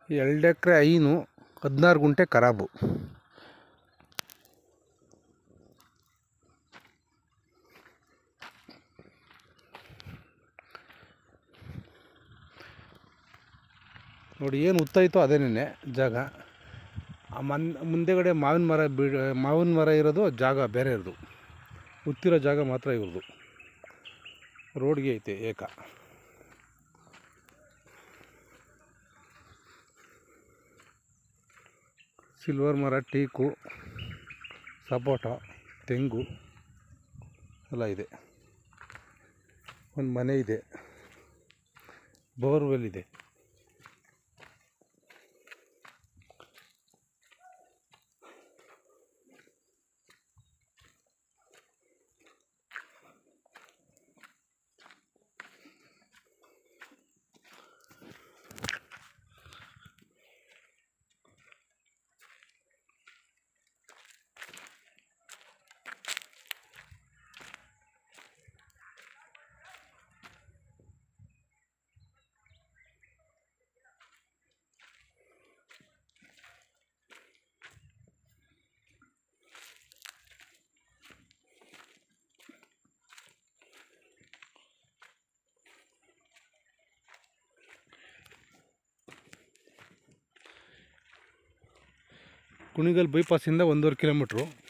ಎರಡು ಎಕರೆ ಐನು ಹದಿನಾರು ಗುಂಟೆ ಖರಾಬು ನೋಡಿ ಏನು ಉತ್ತಾಯಿತೋ ಅದೇನೇ ಜಾಗ ಆ ಮನ್ ಮುಂದೆಗಡೆ ಮಾವಿನ ಮರ ಬೀಳ ಮಾವಿನ ಮರ ಇರೋದು ಜಾಗ ಬೇರೆ ಇರೋದು ಉತ್ತಿರೋ ಜಾಗ ಮಾತ್ರ ಇವ್ರದ್ದು ರೋಡ್ಗೆ ಐತೆ ಏಕ ಸಿಲ್ವರ್ ಮರ ಟೀಕು ಸಪೋಟ ತೆಂಗು ಎಲ್ಲ ಇದೆ ಒಂದು ಮನೆ ಇದೆ ಬೋರ್ವೆಲ್ ಇದೆ ಕುಣಿಗಲ್ ಬೈಪಾಸಿಂದ ಒಂದೂವರೆ ಕಿಲೋಮೀಟ್ರು